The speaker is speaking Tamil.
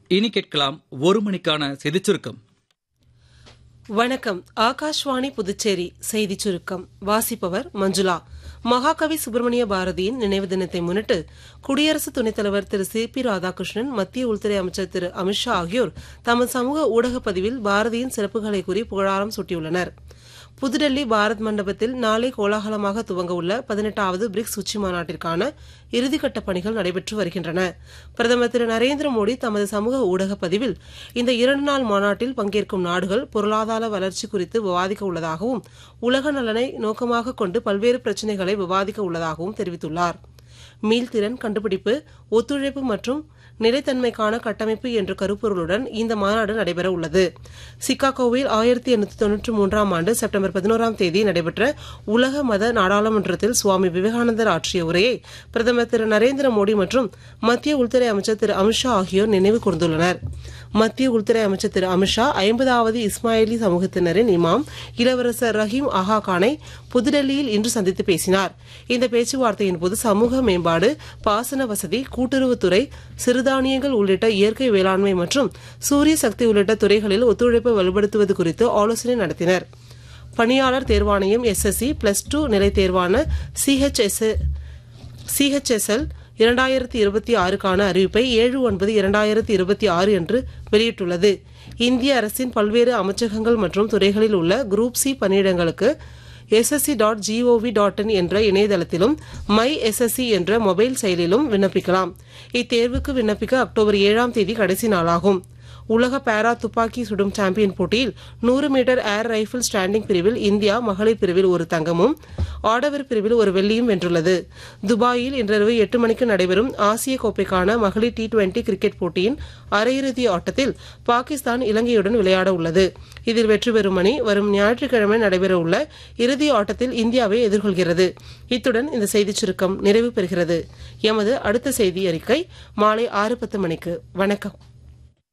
இனி கேட்கலாம் ஒரு மணிக்கான செய்திச் சுருக்கம் வணக்கம் ஆகாஷ்வாணி புதுச்சேரி செய்திச் சுருக்கம் வாசிப்பவர் மஞ்சுளா மகாகவி சுப்பிரமணிய பாரதியின் நினைவு தினத்தை முன்னிட்டு குடியரசு துணைத் தலைவர் திரு சி பி ராதாகிருஷ்ணன் மத்திய உள்துறை அமைச்சர் திரு அமித்ஷா ஆகியோர் தமது சமூக ஊடக பதிவில் பாரதியின் சிறப்புகளை கூறி புகழாரம் சூட்டியுள்ளனர் புதுடெல்லி பாரத் மண்டபத்தில் நாளை கோலாகலமாக துவங்க உள்ள பதினெட்டாவது பிரிக்ஸ் உச்சி மாநாட்டிற்கான இறுதிக்கட்ட பணிகள் நடைபெற்று வருகின்றன பிரதமர் திரு நரேந்திர மோடி தமது சமூக ஊடக பதிவில் இந்த இரண்டு நாள் மாநாட்டில் பங்கேற்கும் நாடுகள் பொருளாதார வளர்ச்சி குறித்து விவாதிக்க உள்ளதாகவும் உலக நலனை நோக்கமாக கொண்டு பல்வேறு பிரச்சினைகளை விவாதிக்க உள்ளதாகவும் தெரிவித்துள்ளார் மீள்திறன் கண்டுபிடிப்பு ஒத்துழைப்பு மற்றும் நிலைத்தன்மைக்கான கட்டமைப்பு என்ற கருப்பொருளுடன் இந்த மாநாடு நடைபெற உள்ளது சிகாகோவில் ஆயிரத்தி எண்ணூத்தி தொன்னூற்றி மூன்றாம் ஆண்டு செப்டம்பர் பதினோராம் தேதி நடைபெற்ற உலக மத நாடாளுமன்றத்தில் சுவாமி விவேகானந்தர் ஆற்றிய உரையை பிரதமர் திரு நரேந்திர மோடி மற்றும் மத்திய உள்துறை அமைச்சர் திரு அமித்ஷா ஆகியோர் நினைவு கூர்ந்துள்ளனர் மத்திய உள்துறை அமைச்சர் திரு அமித்ஷா ஐம்பதாவது இஸ்மாயிலி சமூகத்தினரின் இமாம் இளவரசர் ரஹீம் ஆஹா கானை புதுடெல்லியில் இன்று சந்தித்து பேசினார் இந்த பேச்சுவார்த்தையின் போது சமூக மேம்பாடு பாசன வசதி கூட்டுறவுத்துறை சிறுதானியங்கள் உள்ளிட்ட இயற்கை வேளாண்மை மற்றும் சூரிய சக்தி உள்ளிட்ட துறைகளில் ஒத்துழைப்பை வலுப்படுத்துவது குறித்து ஆலோசனை நடத்தினர் பணியாளர் தேர்வாணையம் எஸ்எஸ்சி பிளஸ் டூ நிலை தேர்வான சிஹெச்எஸ் சிஹெச்எஸ்எல் இரண்டாயிரத்தி இருபத்தி ஆறுக்கான அறிவிப்பை ஏழு ஒன்பது இரண்டாயிரத்தி இருபத்தி ஆறு என்று வெளியிட்டுள்ளது இந்திய அரசின் பல்வேறு அமைச்சகங்கள் மற்றும் துறைகளில் உள்ள குரூப் சி பணியிடங்களுக்கு SSC dot gov dot in என்ற இணையதளத்திலும் மை எஸ்எஸ்சி என்ற மொபைல் செயலிலும் விண்ணப்பிக்கலாம் இத்தேர்வுக்கு விண்ணப்பிக்க அக்டோபர் ஏழாம் தேதி கடைசி நாளாகும் உலக பாரா துப்பாக்கி சுடும் சாம்பியன் போட்டியில் நூறு மீட்டர் ஏர் ரைபிள் ஸ்டாண்டிங் பிரிவில் இந்தியா மகளிர் பிரிவில் ஒரு தங்கமும் ஆடவர் பிரிவில் ஒரு வெள்ளியும் வென்றுள்ளது துபாயில் இன்றிரவு எட்டு மணிக்கு நடைபெறும் ஆசிய கோப்பைக்கான மகளிர் டி டுவெண்டி கிரிக்கெட் போட்டியின் அரையிறுதி ஆட்டத்தில் பாகிஸ்தான் இலங்கையுடன் விளையாட உள்ளது இதில் வெற்றி பெறும் அணி வரும் ஞாயிற்றுக்கிழமை நடைபெறவுள்ள இறுதி ஆட்டத்தில் இந்தியாவை எதிர்கொள்கிறது இத்துடன் இந்த செய்திச் சுருக்கம் நிறைவு பெறுகிறது எமது அடுத்த செய்தி அறிக்கை மாலை ஆறு பத்து மணிக்கு வணக்கம்